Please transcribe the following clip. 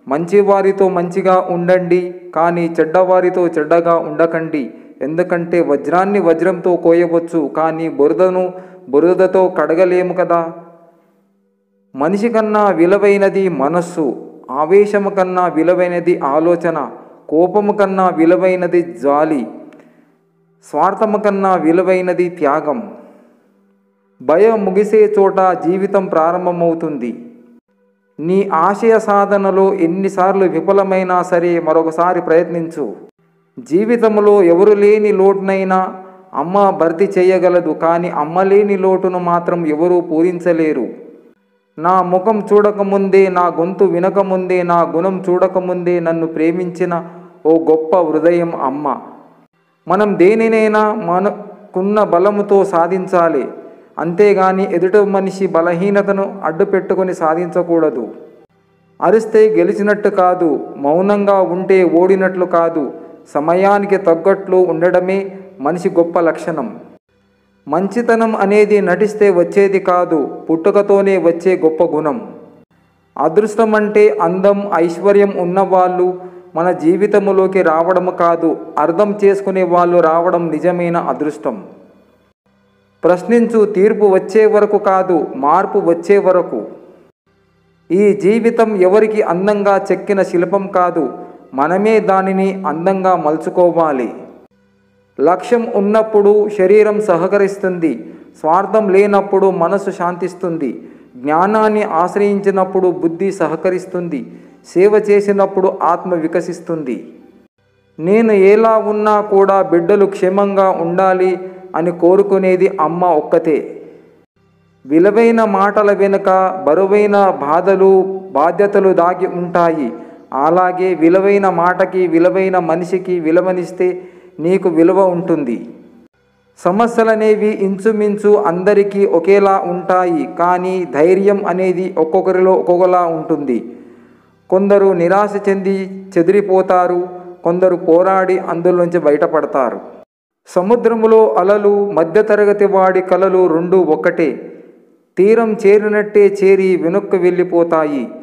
మంచివారితో మంచిగా ఉండండి కానీ చెడ్డవారితో చెడ్డగా ఉండకండి ఎందుకంటే వజ్రాన్ని వజ్రంతో కోయవచ్చు కానీ బురదను బురదతో కడగలేము కదా మనిషి కన్నా విలువైనది మనస్సు ఆవేశము కన్నా విలువైనది ఆలోచన కోపము కన్నా విలువైనది జాలి స్వార్థము కన్నా విలువైనది త్యాగం భయం ముగిసే చోట జీవితం ప్రారంభమవుతుంది నీ ఆశయ సాధనలో ఎన్నిసార్లు విఫలమైనా సరే మరొకసారి ప్రయత్నించు జీవితంలో ఎవరు లేని లోటునైనా అమ్మ భర్తీ చేయగలదు కానీ అమ్మ లేని లోటును మాత్రం ఎవరూ పూరించలేరు నా ముఖం చూడకముందే నా గొంతు వినకముందే నా గుణం చూడకముందే నన్ను ప్రేమించిన ఓ గొప్ప హృదయం అమ్మ మనం దేనినైనా మనకున్న బలముతో సాధించాలి అంతేగాని ఎదుటి మనిషి బలహీనతను అడ్డు పెట్టుకొని సాధించకూడదు అరిస్తే గెలిచినట్టు కాదు మౌనంగా ఉంటే ఓడినట్లు కాదు సమయానికి తగ్గట్లు ఉండడమే మనిషి గొప్ప లక్షణం మంచితనం అనేది నటిస్తే వచ్చేది కాదు పుట్టుకతోనే వచ్చే గొప్ప గుణం అదృష్టం అంటే అందం ఐశ్వర్యం ఉన్నవాళ్ళు మన జీవితంలోకి రావడం కాదు అర్థం చేసుకునే వాళ్ళు రావడం నిజమైన అదృష్టం ప్రశ్నించు తీర్పు వచ్చే వరకు కాదు మార్పు వచ్చే వరకు ఈ జీవితం ఎవరికి అందంగా చెక్కిన శిల్పం కాదు మనమే దానిని అందంగా మలుచుకోవాలి లక్ష్యం ఉన్నప్పుడు శరీరం సహకరిస్తుంది స్వార్థం లేనప్పుడు మనసు శాంతిస్తుంది జ్ఞానాన్ని ఆశ్రయించినప్పుడు బుద్ధి సహకరిస్తుంది సేవ చేసినప్పుడు ఆత్మ వికసిస్తుంది నేను ఎలా ఉన్నా కూడా బిడ్డలు క్షేమంగా ఉండాలి అని కోరుకునేది అమ్మ ఒక్కతే విలువైన మాటల వెనుక బరువైన బాధలు బాధ్యతలు దాగి ఉంటాయి అలాగే విలువైన మాటకి విలువైన మనిషికి విలువనిస్తే నీకు విలువ ఉంటుంది సమస్యలనేవి ఇంచుమించు అందరికీ ఒకేలా ఉంటాయి కానీ ధైర్యం అనేది ఒక్కొక్కరిలో ఒక్కొక్కలా ఉంటుంది కొందరు నిరాశ చెంది చెదిరిపోతారు కొందరు పోరాడి అందులోంచి బయటపడతారు సముద్రములో అలలు మధ్యతరగతి వాడి కలలు రెండు ఒక్కటే తీరం చేరినట్టే చేరి వెనక్కు వెళ్ళిపోతాయి